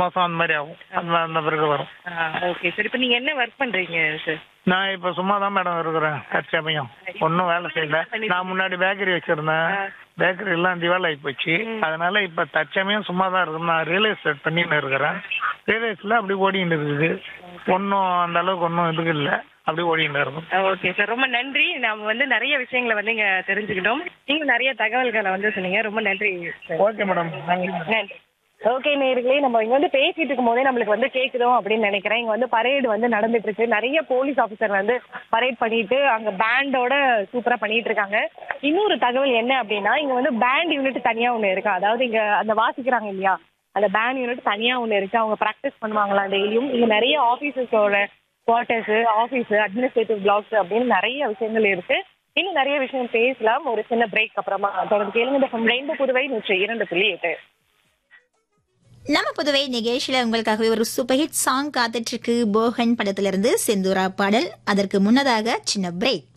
மாசம் அந்த மாதிரி ஆகும் அந்த அந்த பிறகு வரும் ஓகே சார் இப்போ நீங்க என்ன ஒர்க் பண்றீங்க சார் நான் இப்ப சும்மா தான் மேடம் இருக்கிறேன் தற்சமயம் ஒன்றும் வேலை செய்யல நான் முன்னாடி பேக்கரி வச்சிருந்தேன் பேக்கரி எல்லாம் திவால் ஆகி போச்சு அதனால இப்ப தற்சமயம் சும்மா தான் இருக்கேன் நான் ரியல் எஸ்டேட் பண்ணின்னு இருக்கிறேன் ரியல் எஸ்டேட்ல அப்படி ஓடிட்டு இருக்குது ஒன்றும் அந்த அளவுக்கு ஒன்றும் இதுக்கு இல்லை அப்படி ஓடிட்டு இருக்கும் ஓகே சார் ரொம்ப நன்றி நாம வந்து நிறைய விஷயங்களை வந்து இங்க தெரிஞ்சுக்கிட்டோம் நீங்க நிறைய தகவல்களை வந்து சொன்னீங்க ரொம்ப நன்றி சார் ஓகே மேடம் நன்றி நன்றி ஓகே நேர்களே நம்ம இங்க வந்து பேசிட்டு இருக்கும் போதே நம்மளுக்கு வந்து கேக்குதோ அப்படின்னு நினைக்கிறேன் இங்க வந்து பரேடு வந்து நடந்துட்டு இருக்கு நிறைய போலீஸ் ஆபீசர் வந்து பரேட் பண்ணிட்டு அங்க பேண்டோட சூப்பரா பண்ணிட்டு இருக்காங்க இன்னொரு தகவல் என்ன அப்படின்னா இங்க வந்து பேண்ட் யூனிட் தனியா ஒண்ணு இருக்கு அதாவது இங்க அந்த வாசிக்கிறாங்க இல்லையா அந்த பேண்ட் யூனிட் தனியா ஒண்ணு இருக்கு அவங்க ப்ராக்டிஸ் பண்ணுவாங்களாம் டெய்லியும் இங்க நிறைய ஆபீசர்ஸோட குவார்ட்டர்ஸ் ஆஃபீஸ் அட்மினிஸ்ட்ரேட்டிவ் பிளாக்ஸ் அப்படின்னு நிறைய விஷயங்கள் இருக்கு இன்னும் நிறைய விஷயம் பேசலாம் ஒரு சின்ன பிரேக் அப்புறமா தொடர்ந்து கேளுங்க இந்த ரெண்டு புதுவை நூற்றி இரண்டு புள்ளி எட்டு நம்ம புதுவை நிகழ்ச்சியில உங்களுக்காகவே ஒரு சூப்பர் ஹிட் சாங் காத்துட்டு இருக்கு போகன் படத்திலிருந்து செந்தூரா பாடல் அதற்கு முன்னதாக சின்ன பிரேக்